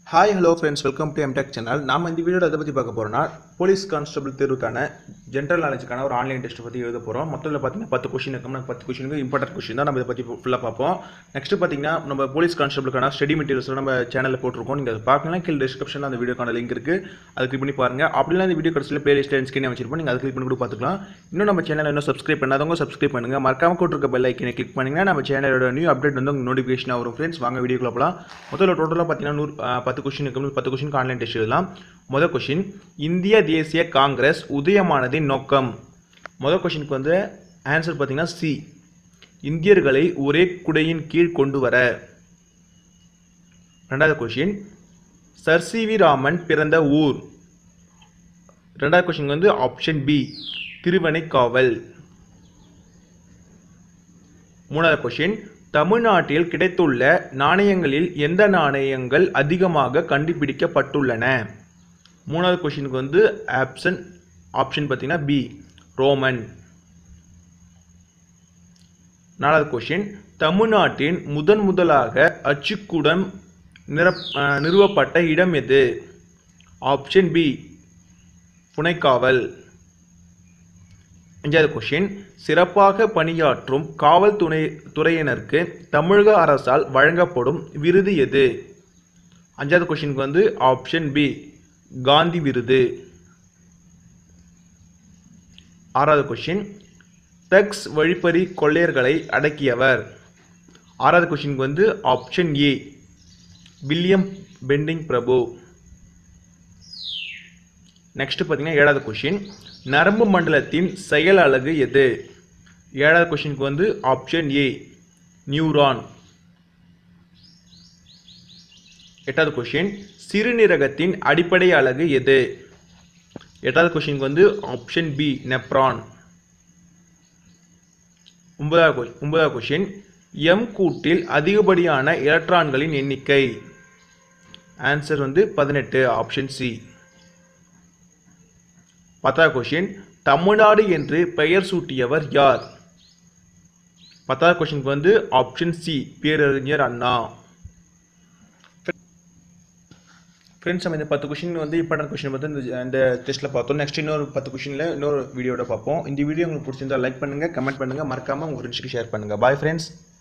hi hello friends welcome to M Tech channel நாம இந்த வீடியோவில் எதை பற்றி பார்க்க போகிறோம்னா போலீஸ் கான்ஸ்டபிள் தேர்வுக்கான ஜென்ரல் நாலேஜுக்கான ஒரு ஆன்லைன் டெஸ்ட் பற்றி எழுத போகிறோம் மொத்தத்தில் பார்த்தீங்கன்னா பத்து கொஷின் இருக்கும் பத்து கொஷினுக்கு இம்பார்ட்டன்ட் கொஷின் தான் நம்ம இதை பற்றி ஃபுல்லாக பார்ப்போம் நெக்ஸ்ட் பார்த்தீங்கன்னா நம்ம போலீஸ் கான்ஸ்டபிளுக்கான ஸ்டடி மெட்டீரியல்ஸ் நம்ம சேனலில் போட்டிருக்கோம் நீங்கள் அதை பார்க்கலாம் கீழே டிஸ்கிரிப்ஷனில் அந்த வீடியோக்கான லிங்க் இருக்குது அதை கிளிக் பண்ணி பாருங்கள் அப்படிலாம் இந்த வீடியோ கடைசியில் பிளேலிஸ்ட் ஸ்கிரீன் வச்சிருப்போம் நீங்கள் அதை கிளிக் பண்ணி கூட பார்த்துக்கலாம் இன்னும் நம்ம சேனல் இன்னும் சப்ஸ்கிரைப் பண்ணாதவங்க சப்ஸ்கிரைப் பண்ணுங்கள் மறக்காம போட்டிருக்க பெல் ஐக்கனை கிளிக் பண்ணிங்கன்னா நம்ம சேனலோட நியூ அப்டேட் வந்து உங்களுக்கு நோட்டிஃபிகேஷனாக வரும் ஃப்ரெண்ட்ஸ் வாங்க வீடியோக்குள்ள போகலாம் முதல்ல டோட்டலாக பார்த்தீங்கன்னா நூறு ஆ, பத்து கொஷின் இருக்கு பத்து கொஷினுக்கு ஆன்லைன் டெஸ்ட் எழுதலாம் முதல் கொஷின் இந்திய தேசிய காங்கிரஸ் உதயமானதின் நோக்கம் முதல் கொஷினுக்கு வந்து ஆன்சர் பார்த்தீங்கன்னா சி இந்தியர்களை ஒரே குடையின் கீழ் கொண்டு வர ரெண்டாவது question sir C V Raman பிறந்த ஊர் ரெண்டாவது கொஷின் வந்து ஆப்ஷன் பி திருவனைக்காவல் மூணாவது கொஷின் தமிழ்நாட்டில் கிடைத்துள்ள நாணயங்களில் எந்த நாணயங்கள் அதிகமாக கண்டுபிடிக்கப்பட்டுள்ளன மூணாவது கொஷினுக்கு வந்து ஆப்ஷன் ஆப்ஷன் பார்த்தீங்கன்னா பி ரோமன் நாலாவது கொஷின் தமிழ்நாட்டின் முதன் முதலாக அச்சுக்கூடம் நிரப் அஹ், நிறுவப்பட்ட இடம் எது ஆப்ஷன் பி புனைக்காவல் அஞ்சாவது கொஷின் சிறப்பாக பணியாற்றும் காவல் துணை துறையினருக்கு தமிழக அரசால் வழங்கப்படும் விருது எது அஞ்சாவது கொஷினுக்கு வந்து ஆப்ஷன் பி காந்தி விருது ஆறாவது கொஷின் டக்ஸ் வழிப்பறி கொள்ளையர்களை அடக்கியவர் ஆறாவது கொஷினுக்கு வந்து ஆப்ஷன் ஏ வில்லியம் பெண்டிங் பிரபு நெக்ஸ்ட் பார்த்தீங்கன்னா ஏழாவது கொஷின் நரம்பு மண்டலத்தின் செயல் அலகு எது ஏழாவது கொஷினுக்கு வந்து ஆப்ஷன் ஏ நியூரான் எட்டாவது கொஷின் சிறுநீரகத்தின் அடிப்படை அலகு எது எட்டாவது கொஷினுக்கு வந்து ஆப்ஷன் பி நெப்ரான் ஒன்பதாவது கொ- ஒன்பதாவது கொஷின் எம் கூட்டில் அதிகப்படியான எலக்ட்ரான்களின் எண்ணிக்கை ஆன்சர் வந்து பதினெட்டு ஆப்ஷன் சி பத்தாவது கொஷின் தமிழ்நாடு என்று பெயர் சூட்டியவர் யார் பத்தாவது கொஷினுக்கு வந்து ஆப்ஷன் சி பேரறிஞர் அண்ணா ஃப்ரெண்ட்ஸ் நம்ம இந்த பத்து கொஷின் வந்து இம்பார்ட்டன்ட் கொஷின் வந்து இந்த இந்த டெஸ்ட்டில் பார்த்தோம் நெக்ஸ்ட் இன்னொரு பத்து கொஷினில் இன்னொரு வீடியோட பார்ப்போம் இந்த வீடியோ உங்களுக்கு பிடிச்சிருந்தா லைக் பண்ணுங்கள் கமெண்ட் பண்ணுங்கள் மறக்காமல் உங்கள் ஃப்ரெண்ட்ஸ்க்கு ஷேர் பண்ணுங்கள் பாய் ஃப்ரெண்ட்ஸ்